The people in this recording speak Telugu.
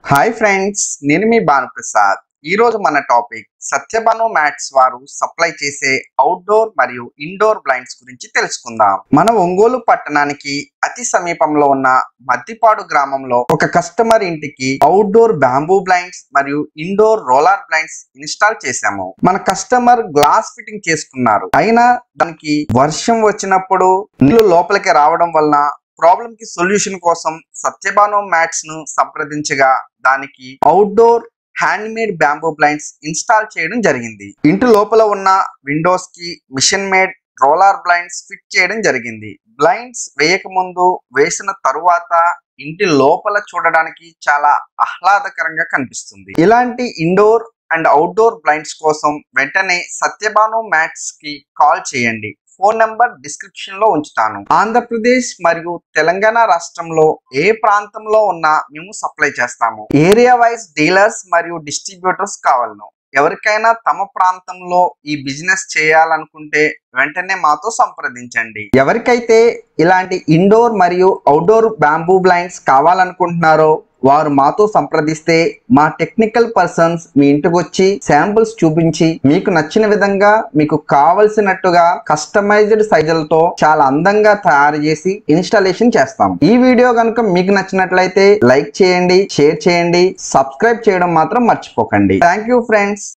హాయ్ ఫ్రెండ్స్ నేను మీ భానుప్రసాద్ ఈ రోజు మన టాపిక్ సత్యభాను మ్యాట్స్ వారు సప్లై చేసే అవుట్డోర్ మరియు ఇండోర్ బ్లైండ్స్ గురించి తెలుసుకుందాం మన ఒంగోలు పట్టణానికి అతి సమీపంలో ఉన్న మద్దిపాడు గ్రామంలో ఒక కస్టమర్ ఇంటికి అవుట్డోర్ బ్యాంబూ బ్లైండ్స్ మరియు ఇండోర్ రోలర్ బ్లైండ్స్ ఇన్స్టాల్ చేశాము మన కస్టమర్ గ్లాస్ ఫిట్టింగ్ చేసుకున్నారు అయినా దానికి వర్షం వచ్చినప్పుడు నీళ్లు లోపలికి రావడం వలన ప్రాబ్లం కి సొల్యూషన్ కోసం సత్యభాను మ్యాట్స్ ను సంప్రదించగా దానికి outdoor hand made bamboo blinds install చేయడం జరిగింది ఇంటి లోపల ఉన్న విండోస్ కి machine made roller blinds fit చేయడం జరిగింది బ్లైండ్స్ వేయక ముందు వేసిన తరువాత ఇంటి లోపల చూడడానికి చాలా ఆహ్లాదకరంగా కనిపిస్తుంది ఇలాంటి ఇండోర్ అండ్ అవుట్డోర్ బ్లైండ్స్ కోసం వెంటనే సత్యభాను మ్యాట్స్ కి కాల్ చేయండి ఫోన్ నంబర్ డిస్క్రిప్షన్ లో ఉంచుతాను ఆంధ్రప్రదేశ్ మరియు తెలంగాణ రాష్ట్రంలో ఏ ప్రాంతంలో ఉన్నా మేము సప్లై చేస్తాము ఏరియా వైజ్ డీలర్స్ మరియు డిస్ట్రిబ్యూటర్స్ కావాలను ఎవరికైనా తమ ప్రాంతంలో ఈ బిజినెస్ చేయాలనుకుంటే వెంటనే మాతో సంప్రదించండి ఎవరికైతే ఇలాంటి ఇండోర్ మరియు అవుట్డోర్ బ్యాంబూ బ్లైండ్స్ కావాలనుకుంటున్నారో వారు మాతో సంప్రదిస్తే మా టెక్నికల్ పర్సన్స్ మీ ఇంటికి వచ్చి శాంపుల్స్ చూపించి మీకు నచ్చిన విధంగా మీకు కావలసినట్టుగా కస్టమైజ్డ్ సైజులతో చాలా అందంగా తయారు చేసి ఇన్స్టాలేషన్ చేస్తాం ఈ వీడియో కనుక మీకు నచ్చినట్లయితే లైక్ చేయండి షేర్ చేయండి సబ్స్క్రైబ్ చేయడం మాత్రం మర్చిపోకండి థ్యాంక్ యూ ఫ్రెండ్స్